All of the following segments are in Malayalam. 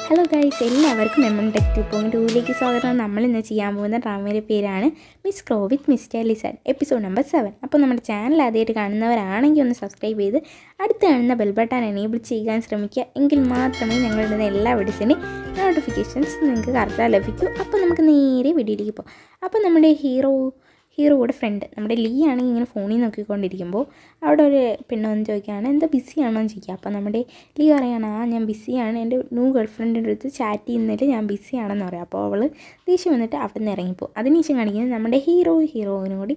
ഹലോ ഗൈസ് എല്ലാവർക്കും എം ടെക് ടു പോയിൻറ്റ് ടൂവിലേക്ക് സ്വാഗതം നമ്മൾ ഇന്ന് ചെയ്യാൻ പോകുന്ന ഡ്രാമയുടെ പേരാണ് miss crow with mister listen episode number seven അപ്പോൾ നമ്മുടെ ചാനൽ ആദ്യമായിട്ട് കാണുന്നവരാണെങ്കിൽ ഒന്ന് സബ്സ്ക്രൈബ് ചെയ്ത് അടുത്ത് കാണുന്ന ബെൽ ബട്ടൺ എനേബിൾ ചെയ്യാൻ ശ്രമിക്കുക എങ്കിൽ മാത്രമേ ഞങ്ങളിടുന്ന എല്ലാ വീഡിയോസിൻ്റെയും നോട്ടിഫിക്കേഷൻസ് നിങ്ങൾക്ക് കറക്റ്റായി ലഭിക്കൂ അപ്പോൾ നമുക്ക് നേരെ വീഡിയോയിലേക്ക് പോകാം അപ്പോൾ നമ്മുടെ ഹീറോ ഹീറോയുടെ ഫ്രണ്ട് നമ്മുടെ ലീ ആണെങ്കിൽ ഇങ്ങനെ ഫോണിൽ നോക്കിക്കൊണ്ടിരിക്കുമ്പോൾ അവിടെ ഒരു പെണ്ണ് വന്ന് ചോദിക്കുകയാണ് എന്താ ബിസിയാണോ എന്ന് ചോദിക്കുക അപ്പോൾ നമ്മുടെ ലീ പറയാണ് ആ ഞാൻ ബിസിയാണ് എൻ്റെ ന്യൂ ഗേൾ ഫ്രണ്ടിൻ്റെ അടുത്ത് ചാറ്റ് ചെയ്യുന്നതിൽ ഞാൻ ബിസിയാണെന്ന് പറയാം അപ്പോൾ അവൾ ദേഷ്യം വന്നിട്ട് അവിടെ നിന്ന് ഇറങ്ങിപ്പോവും അതിനുശേഷം കാണിക്കുന്നത് നമ്മുടെ ഹീറോ ഹീറോയിനും കൂടി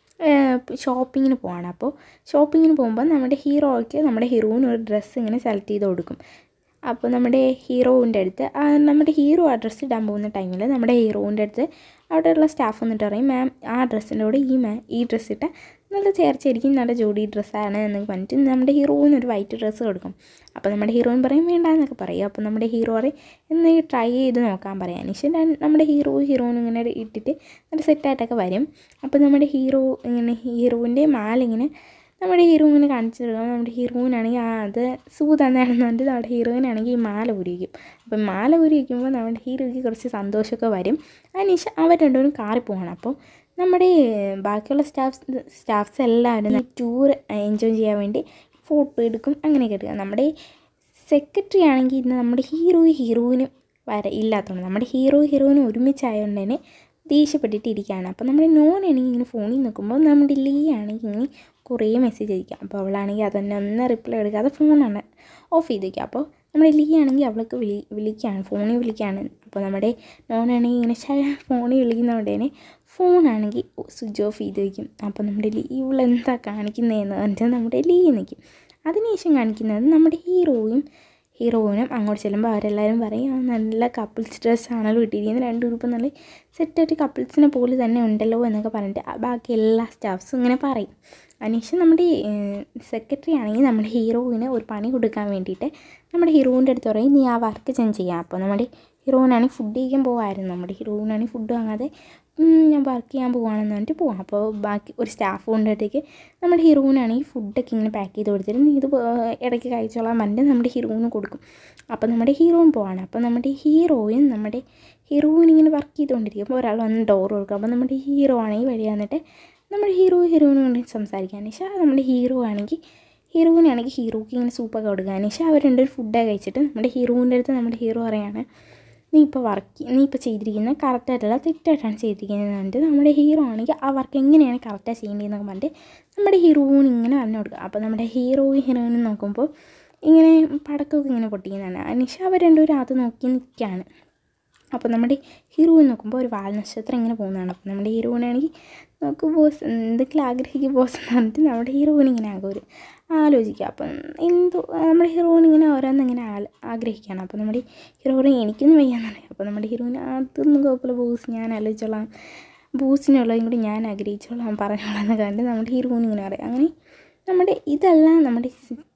ഷോപ്പിങ്ങിന് പോവാണ് അപ്പോൾ ഷോപ്പിങ്ങിന് പോകുമ്പോൾ നമ്മുടെ ഹീറോയ്ക്ക് നമ്മുടെ ഹീറോയിന് ഒരു ഡ്രസ്സ് ഇങ്ങനെ സെലക്ട് ചെയ്ത് കൊടുക്കും അപ്പോൾ നമ്മുടെ ഹീറോവിൻ്റെ അടുത്ത് ആ നമ്മുടെ ഹീറോ ആ ഡ്രസ്സ് ഇടാൻ പോകുന്ന ടൈമിൽ നമ്മുടെ ഹീറോവിൻ്റെ അടുത്ത് അവിടെയുള്ള സ്റ്റാഫ് വന്നിട്ട് പറയും മാം ആ ഡ്രസ്സിൻ്റെ കൂടെ ഈ മാം ഈ ഡ്രസ്സ് ഇട്ടാൽ നല്ല ചേർച്ചയായിരിക്കും നല്ല ജോഡി ഡ്രസ്സാണ് എന്നൊക്കെ പറഞ്ഞിട്ട് നമ്മുടെ ഹീറോയിന് ഒരു വൈറ്റ് ഡ്രസ്സ് കൊടുക്കും അപ്പോൾ നമ്മുടെ ഹീറോയിൻ പറയും വേണ്ട എന്നൊക്കെ പറയും അപ്പോൾ നമ്മുടെ ഹീറോ പറയും എന്ന് ട്രൈ ചെയ്ത് നോക്കാൻ പറയാം പക്ഷേ നമ്മുടെ ഹീറോ ഹീറോയിനും ഇങ്ങനെ ഇട്ടിട്ട് നല്ല സെറ്റായിട്ടൊക്കെ വരും അപ്പോൾ നമ്മുടെ ഹീറോ ഇങ്ങനെ ഹീറോയിൻ്റെ മാലിങ്ങനെ നമ്മുടെ ഹീറോ ഇങ്ങനെ കാണിച്ചു തരുമ്പോൾ നമ്മുടെ ഹീറോയിനാണെങ്കിൽ ആ അത് സൂതാന്നാണെന്ന് പറഞ്ഞിട്ട് നമ്മുടെ ഹീറോയിനാണെങ്കിൽ ഈ മാല ഉരിക്കും അപ്പം മാല ഉരിക്കുമ്പോൾ നമ്മുടെ ഹീറോയ്ക്ക് കുറച്ച് സന്തോഷമൊക്കെ വരും അതിനുശേഷം അവർ രണ്ടുപേരും കാറിൽ പോകണം അപ്പോൾ നമ്മുടെ ബാക്കിയുള്ള സ്റ്റാഫ്സ് സ്റ്റാഫ്സ് എല്ലാവരും ടൂർ എൻജോയ് ചെയ്യാൻ വേണ്ടി ഫോട്ടോ എടുക്കും അങ്ങനെയൊക്കെ എടുക്കുക നമ്മുടെ സെക്രട്ടറി ആണെങ്കിൽ ഇന്ന് നമ്മുടെ ഹീറോ ഹീറോയിനും വര ഇല്ലാത്തതുകൊണ്ട് നമ്മുടെ ഹീറോ ഹീറോയിനും ഒരുമിച്ചായതുകൊണ്ട് തന്നെ ദേഷ്യപ്പെട്ടിട്ട് ഇരിക്കുകയാണ് അപ്പോൾ നമ്മുടെ നോൺ ആണെങ്കിൽ ഇങ്ങനെ ഫോണിൽ നോക്കുമ്പോൾ നമ്മുടെ ലീ ആണെങ്കിൽ ഇങ്ങനെ കുറേ മെസ്സേജ് അയക്കാം അപ്പോൾ അവളാണെങ്കിൽ അതന്നെ ഒന്ന് റിപ്ലൈ എടുക്കാതെ ഫോണാണ് ഓഫ് ചെയ്ത് വയ്ക്കുക അപ്പോൾ നമ്മുടെ ലീ ആണെങ്കിൽ അവൾക്ക് വിളി വിളിക്കുകയാണ് ഫോണിൽ വിളിക്കുകയാണ് അപ്പോൾ നമ്മുടെ നോണാണെങ്കിൽ ഇങ്ങനെ ശ ഫോണിൽ വിളിക്കുന്നതുകൊണ്ട് തന്നെ ഫോണാണെങ്കിൽ സ്വിച്ച് ഓഫ് ചെയ്ത് വയ്ക്കും അപ്പോൾ നമ്മുടെ ലീ ഇവളെന്താ കാണിക്കുന്നതെന്ന് പറഞ്ഞാൽ നമ്മുടെ ലീ നിൽക്കും അതിനുശേഷം കാണിക്കുന്നത് നമ്മുടെ ഹീറോയും ഹീറോയിനും അങ്ങോട്ട് ചെല്ലുമ്പോൾ അവരെല്ലാവരും പറയും ആ നല്ല കപ്പിൾസ് ഡ്രസ്സാണല്ലോ ഇട്ടിരിക്കുന്നത് രണ്ട് ഗ്രൂപ്പ് നല്ല സെറ്റായിട്ട് കപ്പിൾസിനെ പോലെ തന്നെ ഉണ്ടല്ലോ എന്നൊക്കെ പറഞ്ഞിട്ട് ബാക്കി എല്ലാ സ്റ്റാഫ്സും ഇങ്ങനെ പറയും അതിനുശേഷം നമ്മുടെ സെക്രട്ടറി ആണെങ്കിൽ നമ്മുടെ ഹീറോയിന് ഒരു പണി കൊടുക്കാൻ വേണ്ടിയിട്ട് നമ്മുടെ ഹീറോയിൻ്റെ അടുത്ത് പറയും നീ ആ വർക്ക് ഞാൻ ചെയ്യാം അപ്പോൾ നമ്മുടെ ഹീറോയിനാണെങ്കിൽ ഫുഡ് കഴിക്കാൻ പോകുമായിരുന്നു നമ്മുടെ ഹീറോയിനാണെങ്കിൽ ഫുഡ് വാങ്ങാതെ ഞാൻ വർക്ക് ചെയ്യാൻ പോകുകയാണെന്ന് പറഞ്ഞിട്ട് പോവാം അപ്പോൾ ബാക്കി ഒരു സ്റ്റാഫ് കൊണ്ടിടത്തേക്ക് നമ്മുടെ ഹീറോയിനാണെങ്കിൽ ഫുഡൊക്കെ ഇങ്ങനെ പാക്ക് ചെയ്ത് കൊടുത്തിട്ട് നീ ഇത് ഇടയ്ക്ക് കഴിച്ചോളാൻ പറഞ്ഞിട്ട് നമ്മുടെ ഹീറോയിന് കൊടുക്കും അപ്പോൾ നമ്മുടെ ഹീറോയിൻ പോവാണ് അപ്പോൾ നമ്മുടെ ഹീറോയിൻ നമ്മുടെ ഹീറോയിൻ ഇങ്ങനെ വർക്ക് ചെയ്തുകൊണ്ടിരിക്കും അപ്പോൾ ഒരാൾ വന്ന് ഡോർ കൊടുക്കും അപ്പോൾ നമ്മുടെ ഹീറോ ആണെങ്കിൽ വഴി വന്നിട്ട് നമ്മുടെ ഹീറോ ഹീറോയിനും കൊണ്ട് സംസാരിക്കാൻ പക്ഷേ നമ്മുടെ ഹീറോ ആണെങ്കിൽ ഹീറോയിനാണെങ്കിൽ ഹീറോയ്ക്ക് ഇങ്ങനെ സൂപ്പൊക്കെ കൊടുക്കാൻ പക്ഷേ അവർ രണ്ടുപേരും ഫുഡൊക്കെ കഴിച്ചിട്ട് നമ്മുടെ ഹീറോയിൻ്റെ അടുത്ത് നമ്മുടെ ഹീറോ പറയാണ് നീ ഇപ്പോൾ വർക്ക് നീ ഇപ്പോൾ ചെയ്തിരിക്കുന്നത് കറക്റ്റായിട്ടല്ല തെറ്റായിട്ടാണ് ചെയ്തിരിക്കുന്നത് പറഞ്ഞിട്ട് നമ്മുടെ ഹീറോ ആണെങ്കിൽ ആ വർക്ക് എങ്ങനെയാണ് കറക്റ്റായി ചെയ്യേണ്ടതെന്നൊക്കെ പറഞ്ഞിട്ട് നമ്മുടെ ഹീറോയിന് ഇങ്ങനെ പറഞ്ഞു കൊടുക്കുക അപ്പോൾ നമ്മുടെ ഹീറോയും ഹീറോയിനും നോക്കുമ്പോൾ ഇങ്ങനെ പടക്കമൊക്കെ ഇങ്ങനെ പൊട്ടിക്കുന്നതാണ് അനിഷ അവർ രണ്ടുപേരും അത് നോക്കി നിൽക്കുകയാണ് അപ്പോൾ നമ്മുടെ ഹീറോയിൻ നോക്കുമ്പോൾ ഒരു വാൽനക്ഷത്രം ഇങ്ങനെ പോകുന്നതാണ് അപ്പോൾ നമ്മുടെ ഹീറോയിനാണെങ്കിൽ നമുക്ക് ബോസ് എന്തെങ്കിലും ആഗ്രഹിക്കും ബോസ് എന്ന് പറഞ്ഞിട്ട് നമ്മുടെ ഹീറോയിൻ ഇങ്ങനെ ആകും ഒരു ആലോചിക്കുക അപ്പം എന്തോ നമ്മുടെ ഹീറോയിൻ ഇങ്ങനെ ഓരോന്ന് ഇങ്ങനെ ആഗ്രഹിക്കുകയാണ് അപ്പോൾ നമ്മുടെ ഹീറോയിൻ എനിക്കൊന്നും വയ്യാന്ന് പറയും അപ്പോൾ നമ്മുടെ ഹീറോയിൻ അതൊന്നും കുഴപ്പമില്ല ബോസ് ഞാൻ ആലോചിച്ചോളാം ബോസിനുള്ളതും കൂടി ഞാൻ ആഗ്രഹിച്ചോളാം പറഞ്ഞോളാം എന്നൊക്കെ പറഞ്ഞിട്ട് നമ്മുടെ ഹീറോയിൻ ഇങ്ങനെ പറയും അങ്ങനെ നമ്മുടെ ഇതെല്ലാം നമ്മുടെ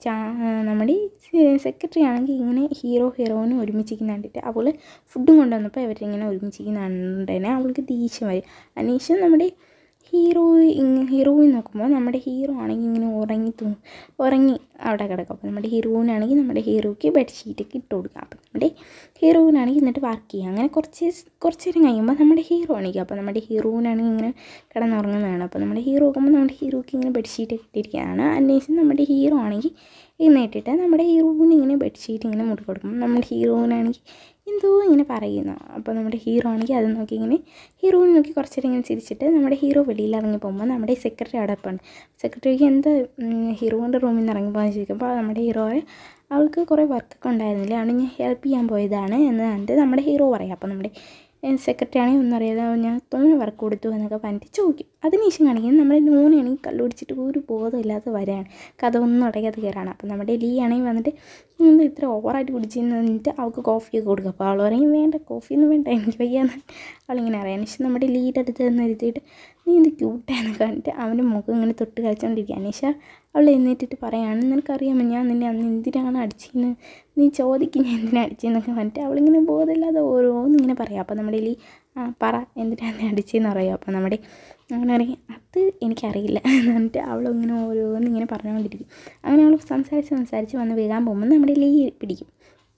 നമ്മുടെ സെക്രട്ടറി ആണെങ്കിൽ ഇങ്ങനെ ഹീറോ ഹീറോയിനും ഒരുമിച്ചിരിക്കുന്ന കണ്ടിട്ട് അവൾ ഫുഡും കൊണ്ടുവന്നപ്പോൾ ഇവരിങ്ങനെ ഒരുമിച്ചിരിക്കുന്ന കണ്ടിട്ട് തന്നെ അവൾക്ക് ദേഷ്യം വരും അതിനുശേഷം നമ്മുടെ ഹീറോ ഹീറോയിൻ നോക്കുമ്പോൾ നമ്മുടെ ഹീറോ ആണെങ്കിൽ ഇങ്ങനെ ഉറങ്ങി തൂ ഉറങ്ങി അവിടെ കിടക്കും അപ്പോൾ നമ്മുടെ ഹീറോയിനാണെങ്കിൽ നമ്മുടെ ഹീറോയ്ക്ക് ബെഡ്ഷീറ്റൊക്കെ ഇട്ട് കൊടുക്കുക അപ്പോൾ നമ്മുടെ ഹീറോയിനാണെങ്കിൽ എന്നിട്ട് വർക്ക് ചെയ്യുക അങ്ങനെ കുറച്ച് കുറച്ച് നേരം കഴിയുമ്പോൾ നമ്മുടെ ഹീറോ ആണെങ്കിൽ അപ്പോൾ നമ്മുടെ ഹീറോയിനാണെങ്കിൽ ഇങ്ങനെ കിടന്നുറങ്ങുന്നതാണ് അപ്പോൾ നമ്മുടെ ഹീറോ നോക്കുമ്പോൾ നമ്മുടെ ഹീറോയ്ക്ക് ഇങ്ങനെ ബെഡ്ഷീറ്റൊക്കെ ഇട്ടിരിക്കുകയാണ് അതിനുശേഷം നമ്മുടെ ഹീറോ ആണെങ്കിൽ എന്നിട്ടിട്ട് നമ്മുടെ ഹീറോയിന് ഇങ്ങനെ ബെഡ്ഷീറ്റ് ഇങ്ങനെ മുടി കൊടുക്കും നമ്മുടെ ഹീറോയിനാണെങ്കിൽ എന്തോ ഇങ്ങനെ പറയുന്നു അപ്പോൾ നമ്മുടെ ഹീറോ ആണെങ്കിൽ അത് നോക്കി ഇങ്ങനെ ഹീറോയിനെ നോക്കി കുറച്ചേരം ഇങ്ങനെ ചിരിച്ചിട്ട് നമ്മുടെ ഹീറോ വെളിയിൽ ഇറങ്ങി പോകുമ്പോൾ നമ്മുടെ സെക്രട്ടറി അവിടെ ഇപ്പം സെക്രട്ടറിക്ക് എന്താ ഹീറോയിൻ്റെ റൂമിൽ നിന്ന് ഇറങ്ങി പോകാൻ ചോദിക്കുമ്പോൾ നമ്മുടെ ഹീറോ അവൾക്ക് കുറേ വർക്കൊക്കെ ഉണ്ടായിരുന്നില്ല അതുകൊണ്ട് ഞാൻ ഹെൽപ്പ് ചെയ്യാൻ പോയതാണ് എന്ന് കണ്ടിട്ട് നമ്മുടെ ഹീറോ പറയാം അപ്പോൾ നമ്മുടെ സെക്രട്ടറി ആണെങ്കിൽ ഒന്നും അറിയാതെ ഞാൻ തോന്നെ വർക്ക് കൊടുത്തു എന്നൊക്കെ പറഞ്ഞിട്ട് ചോദിക്കും അതിനുശേഷം കാണിക്കുന്നത് നമ്മുടെ നൂനാണെങ്കിൽ കള്ളു പിടിച്ചിട്ട് ഒരു ബോധമില്ലാതെ വരാണ് കഥ ഒന്നും അടയ്ക്കാതെ കയറാണ് അപ്പോൾ നമ്മുടെ ലീ ആണെങ്കിൽ വന്നിട്ട് എന്താ ഇത്ര ഓവറായിട്ട് കുടിച്ചെന്ന് പറഞ്ഞിട്ട് അവൾക്ക് കോഫിയൊക്കെ കൊടുക്കും അപ്പോൾ അവൾ പറയും വേണ്ട കോഫിയൊന്നും വേണ്ട എനിക്ക് വയ്യാന്ന് അവളിങ്ങനെ അറിയാം പക്ഷെ നമ്മുടെ ലീയുടെ അടുത്ത് നിന്ന് ഇരുത്തിയിട്ട് നീ ഇത് ക്യൂട്ടാന്ന് കണ്ടിട്ട് അവൻ്റെ മുഖം ഇങ്ങനെ തൊട്ട് കളിച്ചുകൊണ്ടിരിക്കുക അനീഷ അവൾ എഴുന്നേറ്റിട്ട് പറയാണ് നിനക്കറിയാമോ ഞാൻ നിന്നെ അന്ന് എന്തിനാണ് അടിച്ചതെന്ന് നീ ചോദിക്കും ഞാൻ എന്തിനാണ് അടിച്ചതെന്നൊക്കെ പറഞ്ഞിട്ട് അവളിങ്ങനെ ബോധമില്ലാതെ ഓരോന്നിങ്ങനെ പറയാം അപ്പോൾ നമ്മുടെ ലീ ആ പറ എന്തിനാണ് അടിച്ചതെന്ന് പറയും അപ്പോൾ നമ്മുടെ അങ്ങനെ പറയും അത് എനിക്കറിയില്ല എന്ന് പറഞ്ഞിട്ട് അവളിങ്ങനെ ഓരോന്നിങ്ങനെ പറഞ്ഞുകൊണ്ടിരിക്കും അങ്ങനെ അവൾ സംസാരിച്ച് സംസാരിച്ച് വന്ന് വീഴാൻ പോകുമ്പോൾ നമ്മുടെ ലീ പിടിക്കും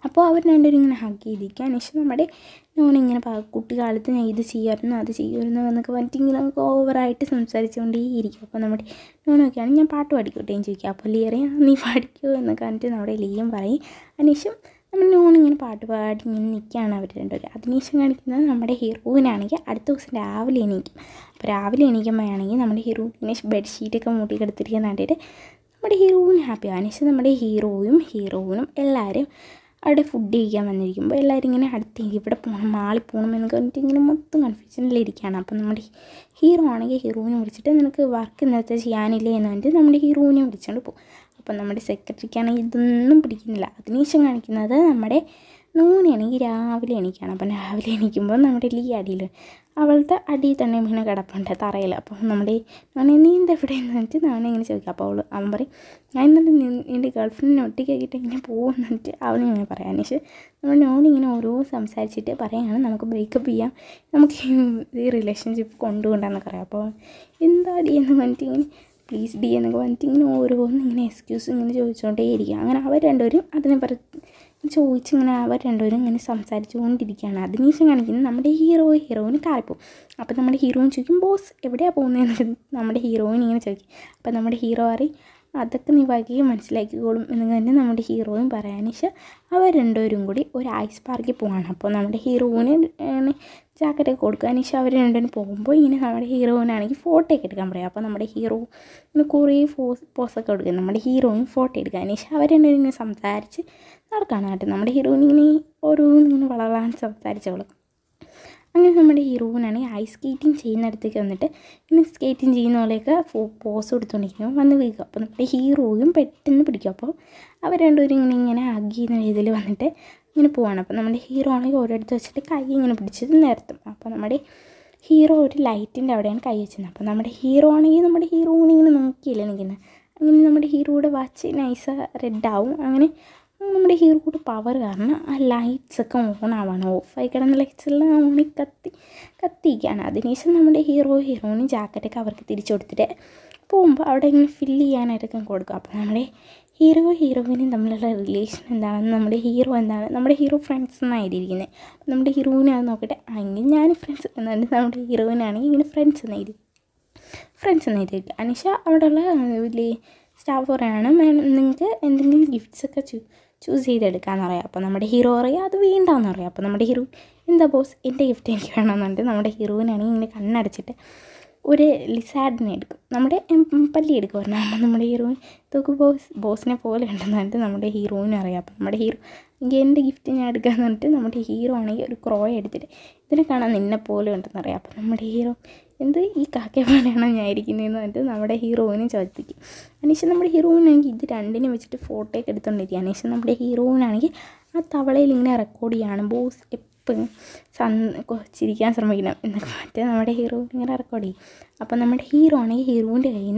അപ്പോൾ അവർ രണ്ടുപേരും ഇങ്ങനെ ഹഗ് ചെയ്തിരിക്കുക അനീഷ് നമ്മുടെ നോണിങ്ങനെ കുട്ടിക്കാലത്ത് ഞാൻ ഇത് ചെയ്യുമായിരുന്നു അത് ചെയ്യുമായിരുന്നു എന്നൊക്കെ പറഞ്ഞിട്ട് ഇങ്ങനെ ഓവറായിട്ട് സംസാരിച്ചുകൊണ്ടേ ഇരിക്കും അപ്പോൾ നമ്മുടെ നോണൊക്കെയാണ് ഞാൻ പാട്ട് പാടിക്കോട്ടെ എന്ന് ചോദിക്കുക അപ്പോൾ ലീ അറിയാം നീ പാടിക്കോ എന്നൊക്കെ പറഞ്ഞിട്ട് നമ്മുടെ ലീയും പറയും അനീഷും നമ്മൾ നോണിങ്ങനെ പാട്ട് പാടി ഇങ്ങനെ നിൽക്കുകയാണ് അവർ രണ്ടുപേരും അതിനുശേഷം കാണിക്കുന്നത് നമ്മുടെ ഹീറോയിനാണെങ്കിൽ അടുത്ത ദിവസം രാവിലെ എണീക്കും അപ്പോൾ രാവിലെ എണീക്കുമ്പോഴാണെങ്കിൽ നമ്മുടെ ഹീറോ ഇങ്ങനെ ബെഡ്ഷീറ്റൊക്കെ മൂട്ടി കിടത്തിരിക്കുന്ന കണ്ടിട്ട് നമ്മുടെ ഹീറോയിൻ ഹാപ്പി അതിനുശേഷം നമ്മുടെ ഹീറോയും ഹീറോയിനും എല്ലാവരും അവിടെ ഫുഡ് കഴിക്കാൻ വന്നിരിക്കുമ്പോൾ എല്ലാവരും ഇങ്ങനെ അടുത്തേക്ക് ഇവിടെ പോകണം മാളിൽ പോകണം എന്നൊക്കെ പറഞ്ഞിട്ട് ഇങ്ങനെ മൊത്തം കൺഫ്യൂഷനിലിരിക്കുകയാണ് അപ്പം നമ്മുടെ ഹീറോ ആണെങ്കിൽ ഹീറോയിനെ വിളിച്ചിട്ട് നിനക്ക് വർക്ക് ഇന്നത്തെ ചെയ്യാനില്ലേ എന്ന് പറഞ്ഞിട്ട് നമ്മുടെ ഹീറോയിനെ വിളിച്ചുകൊണ്ട് പോകും അപ്പം നമ്മുടെ സെക്രട്ടറിക്കാണെങ്കിൽ ഇതൊന്നും പിടിക്കുന്നില്ല അതിനുശേഷം കാണിക്കുന്നത് നമ്മുടെ നൂനാണെങ്കിൽ രാവിലെ എണീക്കുകയാണ് അപ്പം രാവിലെ എണീക്കുമ്പോൾ നമ്മുടെ ലീ അടിയിൽ അവളുടെ അടിയിൽ തന്നെ ഇങ്ങനെ കിടപ്പുണ്ട് തറയിൽ അപ്പം നമ്മുടെ ഞാൻ നീ എന്താ ഇവിടെ എന്ന് വെച്ചിട്ട് ഞാൻ ഇങ്ങനെ ചോദിക്കാം അപ്പോൾ അവൾ അവൻ പറയും ഞാൻ ഇന്നലെ എൻ്റെ ഗേൾഫ്രണ്ടിനെ ഒറ്റയ്ക്കാക്കിയിട്ട് ഇങ്ങനെ പോകുമെന്ന് വെച്ചിട്ട് അവനിങ്ങനെ പറയാം അനീഷ് നമ്മൾ നോണിങ്ങനെ ഓരോ സംസാരിച്ചിട്ട് പറയാണ് നമുക്ക് ബ്രേക്കപ്പ് ചെയ്യാം നമുക്ക് ഈ റിലേഷൻഷിപ്പ് കൊണ്ടുപോകണ്ടെന്നൊക്കെ പറയാം അപ്പോൾ എന്താ ഡി എന്ന് പറഞ്ഞിട്ട് ഇങ്ങനെ പ്ലീസ് ഡി എന്നൊക്കെ പറഞ്ഞിട്ട് ഇങ്ങനെ ഓരോന്ന് ഇങ്ങനെ എക്സ്ക്യൂസ് ഇങ്ങനെ ചോദിച്ചുകൊണ്ടേ ഇരിക്കുക അങ്ങനെ അവർ രണ്ടുപേരും അതിനെ പറ ചോദിച്ചിങ്ങനെ അവർ രണ്ടുപേരും ഇങ്ങനെ സംസാരിച്ചുകൊണ്ടിരിക്കുകയാണ് അതിനുശേഷം കാണിക്കുന്നത് നമ്മുടെ ഹീറോ ഹീറോയിന് കാറിപ്പോവും അപ്പോൾ നമ്മുടെ ഹീറോയിൻ ചോദിക്കും ബോസ് എവിടെയാണ് പോകുന്നതെന്ന് നമ്മുടെ ഹീറോയിൻ ഇങ്ങനെ ചോദിക്കും അപ്പോൾ നമ്മുടെ ഹീറോ പറയും അതൊക്കെ നീ വൈകി മനസ്സിലാക്കിക്കോളും എന്ന് തന്നെ നമ്മുടെ ഹീറോയും പറയാനിച്ച് അവർ രണ്ടുപേരും കൂടി ഒരു ഐസ് പാർക്കിൽ പോവാണ് അപ്പോൾ നമ്മുടെ ഹീറോയിന് ജാക്കറ്റൊക്കെ കൊടുക്കുക അനീഷ് അവർ രണ്ടുപേരും പോകുമ്പോൾ ഇങ്ങനെ നമ്മുടെ ഹീറോയിനാണെങ്കിൽ ഫോട്ടോ ഒക്കെ എടുക്കാൻ പറയും അപ്പോൾ നമ്മുടെ ഹീറോ ഇങ്ങനെ കുറേ ഫോസ് പോസൊക്കെ എടുക്കും നമ്മുടെ ഹീറോയിന് ഫോട്ടോ എടുക്കുക അനീഷ് അവർ രണ്ടുപേരും ഇങ്ങനെ സംസാരിച്ച് നടക്കുകയാണ് കേട്ടോ നമ്മുടെ ഹീറോയിൻ ഇങ്ങനെ ഓരോന്നും ഇങ്ങനെ വളരാൻ സംസാരിച്ചോളും അങ്ങനെ നമ്മുടെ ഹീറോയിനാണെങ്കിൽ ഐസ് സ്കേറ്റിംഗ് ചെയ്യുന്നിടത്തേക്ക് വന്നിട്ട് ഇങ്ങനെ സ്കേറ്റിംഗ് ചെയ്യുന്ന പോലെയൊക്കെ ഫോ പോസ് കൊടുത്തുകൊണ്ടിരിക്കുമ്പോൾ വന്ന് വീഴുക അപ്പോൾ നമ്മുടെ ഹീറോയും പെട്ടെന്ന് പിടിക്കും അപ്പോൾ അവർ രണ്ടുപേരും ഇങ്ങനെ ഇങ്ങനെ ഹഗ് ചെയ്യുന്ന രീതിയിൽ വന്നിട്ട് ഇങ്ങനെ പോവാണ് അപ്പോൾ നമ്മുടെ ഹീറോ ആണെങ്കിൽ ഓരോരുത്തർ വെച്ചിട്ട് കൈ ഇങ്ങനെ പിടിച്ചത് നിർത്തും അപ്പോൾ നമ്മുടെ ഹീറോ ഒരു ലൈറ്റിൻ്റെ അവിടെയാണ് കൈ വെച്ചത് അപ്പോൾ നമ്മുടെ ഹീറോ ആണെങ്കിൽ നമ്മുടെ ഹീറോയിനെ ഇങ്ങനെ നോക്കിയില്ല നിൽക്കുന്നത് അങ്ങനെ നമ്മുടെ ഹീറോയുടെ വാച്ച് നൈസ് റെഡ് ആവും അങ്ങനെ നമ്മുടെ ഹീറോയുടെ പവർ കാരണം ആ ലൈറ്റ്സ് ഒക്കെ ഓൺ ആവാണ് ഓഫായി കിടന്ന ലൈറ്റ്സ് എല്ലാം ഓണി കത്തി കത്തിക്കുകയാണ് അതിനുശേഷം നമ്മുടെ ഹീറോ ഹീറോയിനും ജാക്കറ്റൊക്കെ അവർക്ക് തിരിച്ചു കൊടുത്തിട്ട് പോകുമ്പോൾ അവിടെ ഇങ്ങനെ ഫില്ല് ചെയ്യാനായിട്ടൊക്കെ കൊടുക്കും അപ്പോൾ നമ്മുടെ ഹീറോ ഹീറോയിനും തമ്മിലുള്ള റിലേഷൻ എന്താണെന്ന് നമ്മുടെ ഹീറോ എന്താണ് നമ്മുടെ ഹീറോ ഫ്രണ്ട്സ് എന്നായിരിക്കുന്നത് അപ്പോൾ നമ്മുടെ ഹീറോയിനെ അത് നോക്കട്ടെ എങ്കിൽ ഞാൻ ഫ്രണ്ട്സ് എന്നാണ് നമ്മുടെ ഹീറോയിനാണെങ്കിൽ ഇങ്ങനെ ഫ്രണ്ട്സ് എന്നായിരിക്കും ഫ്രണ്ട്സ് എന്നായിരിക്കും അനിഷ അവിടെയുള്ള വലിയ സ്റ്റാഫ് പറയാണ് നിങ്ങൾക്ക് എന്തെങ്കിലും ഗിഫ്റ്റ്സ് ഒക്കെ ചൂ ചൂസ് ചെയ്തെടുക്കാമെന്ന് പറയാം അപ്പോൾ നമ്മുടെ ഹീറോ പറയാം അത് വേണ്ടാന്ന് പറയാം അപ്പോൾ നമ്മുടെ ഹീറോ എന്താ ബോസ് എൻ്റെ ഗിഫ്റ്റ് എനിക്ക് വേണമെന്നുണ്ട് നമ്മുടെ ഹീറോയിനാണെങ്കിൽ ഇങ്ങനെ കണ്ണടച്ചിട്ട് ഒരു ലിസാഡിനെ എടുക്കും നമ്മുടെ പല്ലി എടുക്കും പറഞ്ഞാൽ അപ്പോൾ നമ്മുടെ ഹീറോയിൻ ഇതൊക്കെ ബോസ് ബോസിനെ പോലെ ഉണ്ടെന്ന് പറഞ്ഞിട്ട് നമ്മുടെ ഹീറോയിനും അറിയാം അപ്പോൾ നമ്മുടെ ഹീറോ എങ്കിൽ എൻ്റെ ഗിഫ്റ്റ് ഞാൻ എടുക്കാമെന്ന് പറഞ്ഞിട്ട് നമ്മുടെ ഹീറോ ആണെങ്കിൽ ഒരു ക്രോയ എടുത്തിട്ട് ഇതിനെ കാണാൻ നിന്നെ പോലെ ഉണ്ടെന്ന് അറിയാം അപ്പോൾ നമ്മുടെ ഹീറോ എന്ത് ഈ കാക്ക പോലെയാണോ ഞാൻ ഇരിക്കുന്നതെന്ന് പറഞ്ഞിട്ട് നമ്മുടെ ഹീറോയിനെ ചോദിക്കും അനീഷൻ നമ്മുടെ ഹീറോയിനാണെങ്കിൽ ഇത് രണ്ടിനും വെച്ചിട്ട് ഫോട്ടോയൊക്കെ എടുത്തുകൊണ്ടിരിക്കുക അനീഷൻ നമ്മുടെ ഹീറോയിനാണെങ്കിൽ ആ തവളയിൽ ഇങ്ങനെ റെക്കോർഡ് ചെയ്യാണ് ബോസ് എപ്പോഴും സന്ന് ചിരിക്കാൻ ശ്രമിക്കണം എന്നൊക്കെ മറ്റേ നമ്മുടെ ഹീറോ ഇങ്ങനെ റെക്കോർഡ് ചെയ്യും അപ്പോൾ നമ്മുടെ ഹീറോ ആണെങ്കിൽ ഹീറോയിൻ്റെ കയ്യിൽ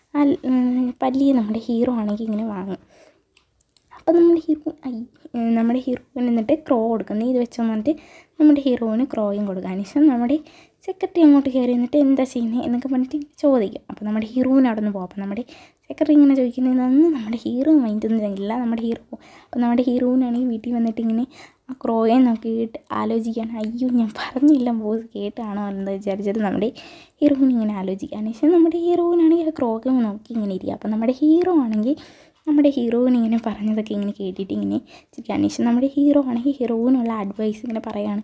നിന്ന് പല്ലിയെ നമ്മുടെ ഹീറോ ആണെങ്കിൽ ഇങ്ങനെ വാങ്ങും അപ്പോൾ നമ്മുടെ ഹീറോ നമ്മുടെ ഹീറോയിന് എന്നിട്ട് ക്രോ കൊടുക്കും നീ ഇത് വെച്ചെന്ന് പറഞ്ഞിട്ട് നമ്മുടെ ഹീറോയിന് ക്രോയും കൊടുക്കുക അതിനുശേഷം നമ്മുടെ സെക്രട്ടറി അങ്ങോട്ട് കയറി എന്നിട്ട് എന്താ ചെയ്യുന്നത് എന്നൊക്കെ പറഞ്ഞിട്ട് ചോദിക്കും അപ്പോൾ നമ്മുടെ ഹീറോയിന് അവിടെ നിന്ന് പോകും അപ്പോൾ നമ്മുടെ സെക്രട്ടറി ഇങ്ങനെ ചോദിക്കുന്നതെന്ന് നമ്മുടെ ഹീറോ മൈൻഡൊന്നും ഇല്ല നമ്മുടെ ഹീറോ അപ്പോൾ നമ്മുടെ ഹീറോയിനാണെങ്കിൽ വീട്ടിൽ വന്നിട്ട് ഇങ്ങനെ ആ ക്രോയെ നോക്കിയിട്ട് ആലോചിക്കാൻ അയ്യോ ഞാൻ പറഞ്ഞില്ല ബോസ് കേട്ടാണോ എന്ന് വിചാരിച്ചിട്ട് നമ്മുടെ ഹീറോയിൻ ഇങ്ങനെ ആലോചിക്കുക അതിനുശേഷം നമ്മുടെ ഹീറോയിനാണെങ്കിൽ ആ ക്രോക്കെ നോക്കി ഇങ്ങനെ ഇരിക്കുക അപ്പോൾ നമ്മുടെ ഹീറോ ആണെങ്കിൽ നമ്മുടെ ഹീറോയിൻ ഇങ്ങനെ പറഞ്ഞതൊക്കെ ഇങ്ങനെ കേട്ടിട്ട് ഇങ്ങനെ ചിരിക്കുക അന്വേഷിച്ച് നമ്മുടെ ഹീറോ ആണെങ്കിൽ ഹീറോയിനുള്ള അഡ്വൈസ് ഇങ്ങനെ പറയാണ്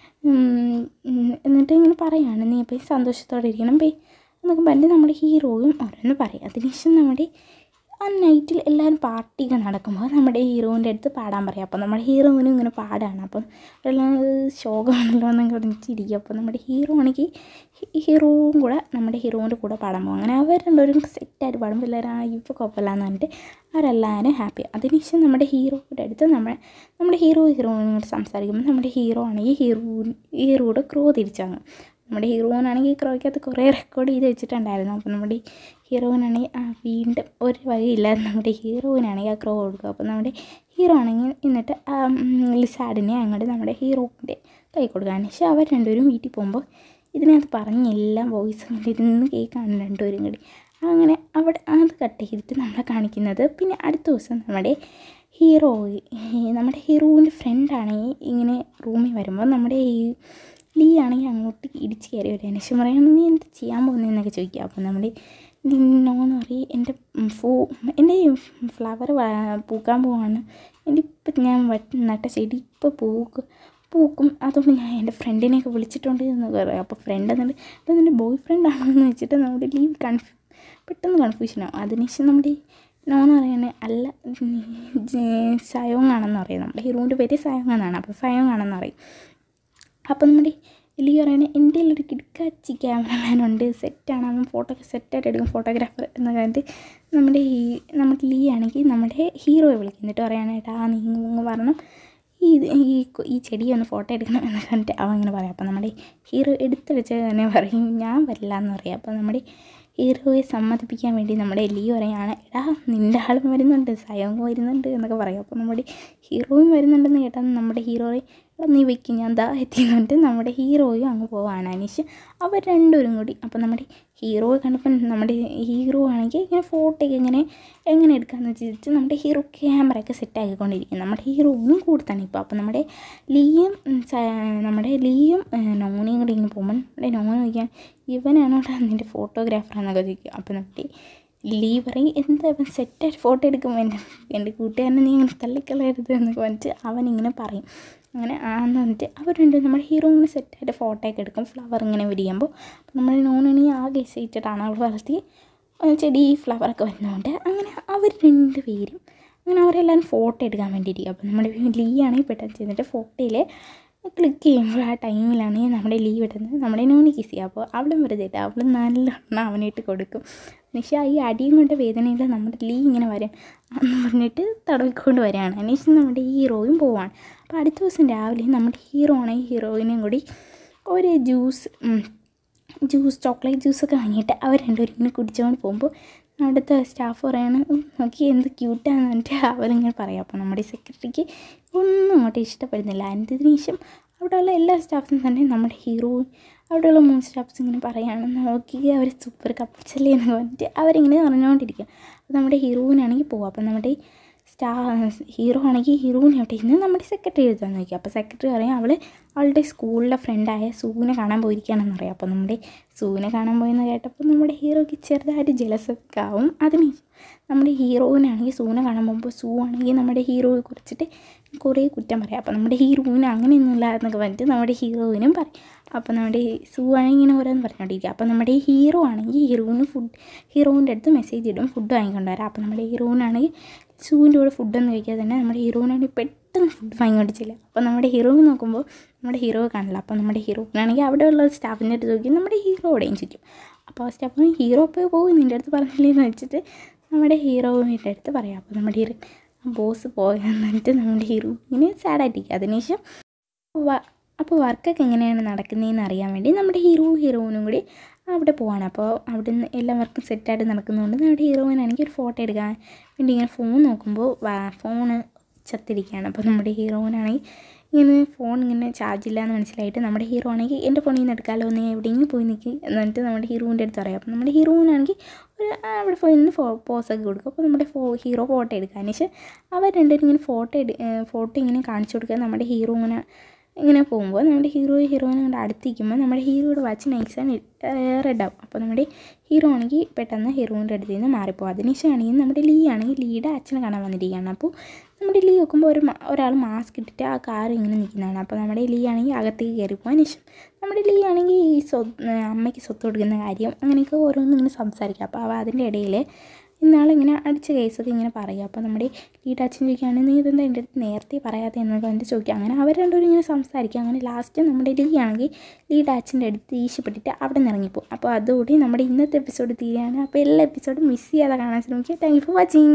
എന്നിട്ട് ഇങ്ങനെ പറയാണ് നീ ഇപ്പോൾ സന്തോഷത്തോടെ ഇരിക്കണം പേ എന്നൊക്കെ പറഞ്ഞിട്ട് നമ്മുടെ ഹീറോയും ഓരോന്ന് പറയും അതിനുശേഷം നമ്മുടെ ആ നൈറ്റിൽ എല്ലാവരും പാർട്ടിയൊക്കെ നടക്കുമ്പോൾ നമ്മുടെ ഹീറോയിൻ്റെ അടുത്ത് പാടാൻ പറയും അപ്പോൾ നമ്മുടെ ഹീറോയിനും ഇങ്ങനെ പാടാണ് അപ്പം എല്ലാം ശോകമാണല്ലോ എന്നൊക്കെ പറഞ്ഞിട്ടിരിക്കും അപ്പോൾ നമ്മുടെ ഹീറോ ആണെങ്കിൽ ഹീറോവും കൂടെ നമ്മുടെ ഹീറോയിൻ്റെ കൂടെ പാടാൻ പോകും അങ്ങനെ അവർ രണ്ടുപേരും സെറ്റായിട്ട് പാടുമ്പോൾ എല്ലാവരും ആ ഇപ്പോൾ കുഴപ്പമില്ലാന്ന് പറഞ്ഞിട്ട് അവരെല്ലാവരും ഹാപ്പി അതിനുശേഷം നമ്മുടെ ഹീറോയുടെ അടുത്ത് നമ്മൾ നമ്മുടെ ഹീറോ ഹീറോയിനോട് സംസാരിക്കുമ്പോൾ നമ്മുടെ ഹീറോ ആണെങ്കിൽ ഹീറോ ഹീറോയുടെ ക്രോ തിരിച്ചാണ് നമ്മുടെ ഹീറോയിനാണെങ്കിൽ ക്രോയ്ക്കകത്ത് കുറേ റെക്കോർഡ് ചെയ്ത് വെച്ചിട്ടുണ്ടായിരുന്നു അപ്പോൾ നമ്മുടെ ഹീറോയിനാണെങ്കിൽ ആ വീണ്ടും ഒരു വഴിയില്ലാതെ നമ്മുടെ ഹീറോയിനാണെങ്കിൽ ആ ക്രോ കൊടുക്കുക അപ്പോൾ നമ്മുടെ ഹീറോ ആണെങ്കിൽ എന്നിട്ട് ആ ലിസാഡിനെ അങ്ങോട്ട് നമ്മുടെ ഹീറോയിൻ്റെ കൈ കൊടുക്കുകയാണ് പക്ഷേ അവർ രണ്ടുപേരും വീട്ടിൽ പോകുമ്പോൾ ഇതിനകത്ത് പറഞ്ഞെല്ലാം വോയിസ് ഇങ്ങനെ ഇരുന്ന് കേൾക്കാണ് രണ്ടുപേരും കൂടി അങ്ങനെ അവിടെ അത് കട്ട് ചെയ്തിട്ട് നമ്മളെ കാണിക്കുന്നത് പിന്നെ അടുത്ത ദിവസം നമ്മുടെ ഹീറോ നമ്മുടെ ഹീറോവിൻ്റെ ഫ്രണ്ടാണെങ്കിൽ ഇങ്ങനെ റൂമിൽ വരുമ്പോൾ നമ്മുടെ ഈ ലീ ആണെങ്കിൽ അങ്ങോട്ട് ഇടിച്ച് കയറി വരിക അനേഷം പറയണം നീ എന്ത് ചെയ്യാൻ പോകുന്നതെന്നൊക്കെ ചോദിക്കുക അപ്പോൾ നമ്മുടെ നോന്ന് പറയും എൻ്റെ ഫൂ എൻ്റെ ഫ്ലവർ പൂക്കാൻ പോവാണ് എൻ്റെ ഇപ്പം ഞാൻ വട്ട് നട്ട ചെടി ഇപ്പോൾ പൂക്കും പൂക്കും അതുകൊണ്ട് ഞാൻ എൻ്റെ ഫ്രണ്ടിനെയൊക്കെ വിളിച്ചിട്ടുണ്ട് എന്ന് പറയും അപ്പോൾ ഫ്രണ്ട് എന്നിട്ട് ഇത് നിൻ്റെ ബോയ് ഫ്രണ്ട് ആണോ എന്ന് വെച്ചിട്ട് നമ്മുടെ ലീവ് കൺഫ്യൂ പെട്ടെന്ന് കൺഫ്യൂഷനാവും അതിനുശേഷം നമ്മുടെ നോന്ന് പറയുന്നത് അല്ല സയോങ് ആണെന്ന് പറയും നമ്മുടെ ഹീറോൻ്റെ പേര് സയോങ് എന്നാണ് അപ്പോൾ സയോങ് ആണെന്ന് പറയും അപ്പോൾ നമ്മുടെ ലീ പറയണേ എൻ്റെ ഒരു കിടക്കാച്ചി ക്യാമറമാൻ ഉണ്ട് സെറ്റാണ് അവൻ ഫോട്ടോ ഒക്കെ സെറ്റായിട്ട് എടുക്കും ഫോട്ടോഗ്രാഫർ എന്ന് പറഞ്ഞിട്ട് നമ്മുടെ ഈ നമ്മുടെ ലീ ആണെങ്കിൽ നമ്മുടെ ഹീറോയെ വിളിക്കും എന്നിട്ട് പറയാനായിട്ട് ആ നീ ഇങ്ങ് പറഞ്ഞു ഈ ഈ ഈ ചെടി ഒന്ന് ഫോട്ടോ എടുക്കണം എന്ന് പറഞ്ഞിട്ട് അവൻ ഇങ്ങനെ പറയാം അപ്പോൾ നമ്മുടെ ഹീറോ എടുത്തടിച്ച് തന്നെ പറയും ഞാൻ വരില്ല എന്ന് പറയും അപ്പോൾ നമ്മുടെ ഹീറോയെ സമ്മതിപ്പിക്കാൻ വേണ്ടി നമ്മുടെ ലീ പറയാണ് എടാ നിൻ്റെ ആളും വരുന്നുണ്ട് സയോങ് വരുന്നുണ്ട് എന്നൊക്കെ പറയും അപ്പോൾ നമ്മുടെ ഹീറോയും വരുന്നുണ്ടെന്ന് കേട്ടാൽ നമ്മുടെ ഹീറോയെ എടാ നീ വെക്കും ഞാൻ ദാ എത്തിയെന്നിട്ട് നമ്മുടെ ഹീറോയും അങ്ങ് പോവാണ് അനീഷ് അവർ രണ്ടുപേരും കൂടി അപ്പോൾ നമ്മുടെ ഹീറോയെ കണ്ടപ്പോൾ നമ്മുടെ ഹീറോ ആണെങ്കിൽ ഇങ്ങനെ ഫോട്ടോയൊക്കെ ഇങ്ങനെ എങ്ങനെ എടുക്കാമെന്ന് വെച്ചിട്ട് നമ്മുടെ ഹീറോ ക്യാമറ ഒക്കെ സെറ്റ് ആക്കിക്കൊണ്ടിരിക്കും നമ്മുടെ ഹീറോയിനും കൂടുതലാണ് ഇപ്പോൾ അപ്പോൾ നമ്മുടെ ലീയും നമ്മുടെ ലീയും നോണിയും കൂടി ഇങ്ങനെ പോകുമ്പോൾ നമ്മുടെ നോണ ചോദിക്കാൻ ഇവനാണോടാ നിൻ്റെ ഫോട്ടോഗ്രാഫർ എന്നൊക്കെ ചോദിക്കും അപ്പോൾ നമ്മുടെ ലീ പറയും എന്താ ഇവൻ സെറ്റായിട്ട് ഫോട്ടോ എടുക്കുമ്പോൾ എൻ്റെ എൻ്റെ കൂട്ടുകാരനെ നീ ഇങ്ങനെ തള്ളിക്കളയരുത് എന്നൊക്കെ പറഞ്ഞിട്ട് അവനിങ്ങനെ പറയും അങ്ങനെ ആന്ന് പറഞ്ഞിട്ട് അവർ രണ്ടും നമ്മുടെ ഹീറോ ഇങ്ങനെ സെറ്റായിട്ട് ഫോട്ടോ ഒക്കെ എടുക്കും ഫ്ലവർ ഇങ്ങനെ വിരിയുമ്പോൾ അപ്പോൾ നമ്മൾ നോണണി ആകെ എക്സൈറ്റഡ് അവൾ വളർത്തി ചെടി ഫ്ലവറൊക്കെ വരുന്നതുകൊണ്ട് അങ്ങനെ അവർ രണ്ട് പേരും അങ്ങനെ അവരെല്ലാവരും ഫോട്ടോ എടുക്കാൻ വേണ്ടിയിരിക്കും അപ്പോൾ നമ്മുടെ ലീ ആണെങ്കിൽ പെട്ടെന്ന് ചെന്നിട്ട് ഫോട്ടോയിൽ ക്ലിക്ക് ചെയ്യുമ്പോൾ ആ ടൈമിലാണ് നമ്മുടെ ലീവ് ഇടുന്നത് നമ്മുടെ നോണി കിസ് ചെയ്യുക അപ്പോൾ അവളും വെറുതെ ഇട്ട് അവൾ നല്ലോണം അവനിട്ട് കൊടുക്കും പക്ഷേ ഈ അടിയും കൊണ്ട് വേദനയിൽ നമ്മുടെ ലീ ഇങ്ങനെ വരും എന്ന് പറഞ്ഞിട്ട് തടവിക്കൊണ്ട് വരികയാണ് അതിനുശേഷം നമ്മുടെ ഹീറോയും പോവാണ് അപ്പോൾ അടുത്ത ദിവസം രാവിലെ നമ്മുടെ ഹീറോ ആണെങ്കിൽ ഹീറോയിനും കൂടി ഒരു ജ്യൂസ് ജ്യൂസ് ചോക്ലേറ്റ് ജ്യൂസൊക്കെ വാങ്ങിയിട്ട് അവർ രണ്ടുപേരും ഇങ്ങനെ കുടിച്ചുകൊണ്ട് പോകുമ്പോൾ അവിടുത്തെ സ്റ്റാഫ് പറയാണ് നോക്കി എന്ത് ക്യൂട്ടാന്ന് പറഞ്ഞിട്ട് അവരിങ്ങനെ പറയാം അപ്പോൾ നമ്മുടെ സെക്രട്ടറിക്ക് ഒന്നും അങ്ങോട്ട് ഇഷ്ടപ്പെടുന്നില്ല അതിന് ശേഷം അവിടെയുള്ള എല്ലാ സ്റ്റാഫ്സും തന്നെ നമ്മുടെ ഹീറോ അവിടെയുള്ള മൂന്ന് സ്റ്റാഫ്സ് ഇങ്ങനെ പറയുകയാണ് നോക്കി അവർ സൂപ്പർ കപ്പിൾസല്ലേ എന്ന് പറഞ്ഞിട്ട് അവരിങ്ങനെ പറഞ്ഞുകൊണ്ടിരിക്കും അപ്പോൾ നമ്മുടെ ഹീറോയിനാണെങ്കിൽ പോവാം അപ്പോൾ നമ്മുടെ സ്റ്റാ ഹീറോ ആണെങ്കിൽ ഹീറോയിനെ അവിടെ ഇരുന്ന് നമ്മുടെ സെക്രട്ടറി എഴുതാൻ നോക്കി അപ്പോൾ സെക്രട്ടറി പറയും അവൾ അവളുടെ സ്കൂളിലെ ഫ്രണ്ടായ സൂവിനെ കാണാൻ പോയിരിക്കുകയാണെന്ന് പറയാം അപ്പോൾ നമ്മുടെ സൂവിനെ കാണാൻ പോയെന്ന് കേട്ടപ്പോൾ നമ്മുടെ ഹീറോയ്ക്ക് ചെറുതായിട്ട് ജലസൊക്കെ ആവും അതിന് നമ്മുടെ ഹീറോയിനാണെങ്കിൽ സൂവിനെ കാണാൻ പോകുമ്പോൾ സൂ ആണെങ്കിൽ നമ്മുടെ ഹീറോയെ കുറിച്ചിട്ട് കുറേ കുറ്റം പറയാം അപ്പോൾ നമ്മുടെ ഹീറോയിന് അങ്ങനെയൊന്നുമില്ല എന്നൊക്കെ പറഞ്ഞിട്ട് നമ്മുടെ ഹീറോയിനും പറയും അപ്പോൾ നമ്മുടെ സൂ ആണെങ്കിൽ ഇങ്ങനെ ഓരോന്ന് പറഞ്ഞുകൊണ്ടിരിക്കുക അപ്പോൾ നമ്മുടെ ഹീറോ ആണെങ്കിൽ ഹീറോയിന് ഫുഡ് ഹീറോയിൻ്റെ അടുത്ത് മെസ്സേജ് ഇടും ഫുഡ് വാങ്ങിക്കൊണ്ട് വരാം അപ്പോൾ നമ്മുടെ ഹീറോയിനാണെങ്കിൽ സൂവിൻ്റെ കൂടെ ഫുഡൊന്നും കഴിക്കാതെ തന്നെ നമ്മുടെ ഹീറോയിനാണെങ്കിൽ പെട്ടെന്ന് ഫുഡ് വാങ്ങിക്കൊണ്ട് ചെല്ലും അപ്പോൾ നമ്മുടെ ഹീറോയിൻ നോക്കുമ്പോൾ നമ്മുടെ ഹീറോ കാണില്ല അപ്പോൾ നമ്മുടെ ഹീറോയിനാണെങ്കിൽ അവിടെയുള്ള സ്റ്റാഫിൻ്റെ അടുത്ത് നോക്കി നമ്മുടെ ഹീറോയുടെയും ചുറ്റും അപ്പോൾ ആ സ്റ്റാഫ് ഹീറോ പോയി പോകും നിൻ്റെ അടുത്ത് പറഞ്ഞില്ലേന്ന് വെച്ചിട്ട് നമ്മുടെ ഹീറോയിൻ്റെ അടുത്ത് പറയാം അപ്പോൾ നമ്മുടെ ഹീറോ ബോസ് പോയെന്നിട്ട് നമ്മുടെ ഹീറോ ഇങ്ങനെ സാഡായിട്ടിരിക്കും അതിനുശേഷം അപ്പോൾ വർക്കൊക്കെ എങ്ങനെയാണ് നടക്കുന്നതെന്ന് അറിയാൻ വേണ്ടി നമ്മുടെ ഹീറോ ഹീറോയിനും കൂടി അവിടെ പോവാണ് അപ്പോൾ അവിടെ നിന്ന് എല്ലാം വർക്കും സെറ്റായിട്ട് നടക്കുന്നതുകൊണ്ട് നമ്മുടെ ഹീറോയിനാണെങ്കിൽ ഒരു ഫോട്ടോ എടുക്കാൻ വേണ്ടി ഇങ്ങനെ ഫോൺ നോക്കുമ്പോൾ ഫോണ് ചത്തിരിക്കുകയാണ് അപ്പോൾ നമ്മുടെ ഹീറോയിനാണെങ്കിൽ ഇങ്ങനെ ഫോൺ ഇങ്ങനെ ചാർജ് ഇല്ല എന്ന് മനസ്സിലായിട്ട് നമ്മുടെ ഹീറോ ആണെങ്കിൽ എൻ്റെ ഫോണിൽ നിന്ന് എടുക്കാമല്ലോ നീ എവിടെയെങ്കിലും പോയി നിൽക്കി എന്നിട്ട് നമ്മുടെ ഹീറോയിൻ്റെ അടുത്ത് പറയാം അപ്പോൾ നമ്മുടെ ഹീറോയിനാണെങ്കിൽ ഒരു അവിടെ പോയി നിന്ന് ഫോ പോസൊക്കെ കൊടുക്കും അപ്പോൾ നമ്മുടെ ഫോ ഹീറോ ഫോട്ടോ എടുക്കാൻ പക്ഷേ അവർ രണ്ടുപേരും ഇങ്ങനെ ഫോട്ടോ എടു ഫോട്ടോ ഇങ്ങനെ കാണിച്ചു കൊടുക്കുക നമ്മുടെ ഹീറോ ഇങ്ങനെ ഇങ്ങനെ പോകുമ്പോൾ നമ്മുടെ ഹീറോ ഹീറോയിനെ കൊണ്ട് അടുത്തിരിക്കുമ്പോൾ നമ്മുടെ ഹീറോയുടെ വാച്ച് നൈസാണ് റെഡ് ആവും അപ്പോൾ നമ്മുടെ ഹീറോ ആണെങ്കിൽ പെട്ടെന്ന് ഹീറോയിൻ്റെ അടുത്ത് നിന്ന് മാറിപ്പോകും അതിനുശേഷമാണെങ്കിൽ നമ്മുടെ ലീ ആണെങ്കിൽ ലീയുടെ അച്ഛനെ കാണാൻ വന്നിരിക്കുകയാണ് അപ്പോൾ നമ്മുടെ ലീ നോക്കുമ്പോൾ ഒരു ഒരാൾ മാസ്ക് ഇട്ടിട്ട് ആ കാർ ഇങ്ങനെ നിൽക്കുന്നതാണ് അപ്പോൾ നമ്മുടെ ലീ ആണെങ്കിൽ അകത്തേക്ക് കയറി പോകാൻ ശേഷം നമ്മുടെ ലീ ആണെങ്കിൽ ഈ സ്വ അമ്മയ്ക്ക് സ്വത്ത് കൊടുക്കുന്ന കാര്യം അങ്ങനെയൊക്കെ ഓരോന്നും ഇങ്ങനെ സംസാരിക്കും അപ്പോൾ അവ അതിൻ്റെ ഇടയിൽ ഇന്നാളിങ്ങനെ അടിച്ച കേസൊക്കെ ഇങ്ങനെ പറയും അപ്പോൾ നമ്മുടെ ലീഡാച്ചൻ ചോദിക്കുകയാണ് നീ ഇതെന്താ എൻ്റെ അടുത്ത് നേരത്തെ പറയാതെ എന്നൊക്കെ എൻ്റെ ചോദിക്കുക അങ്ങനെ അവർ രണ്ടുപേരും ഇങ്ങനെ സംസാരിക്കും അങ്ങനെ ലാസ്റ്റ് നമ്മുടെ ലീ ആണെങ്കിൽ ലീഡാച്ചൻ്റെ അടുത്ത് ഈശപ്പെട്ടിട്ട് അവിടെ നിന്ന് ഇറങ്ങിപ്പോകും അപ്പോൾ അതുകൂടി നമ്മുടെ ഇന്നത്തെ എപ്പിസോഡ് തീരുകയാണ് അപ്പോൾ എല്ലാ എപ്പിസോഡും മിസ് ചെയ്യാതെ കാണാൻ ശ്രമിക്കുക താങ്ക് യു ഫോർ വാച്ചിങ്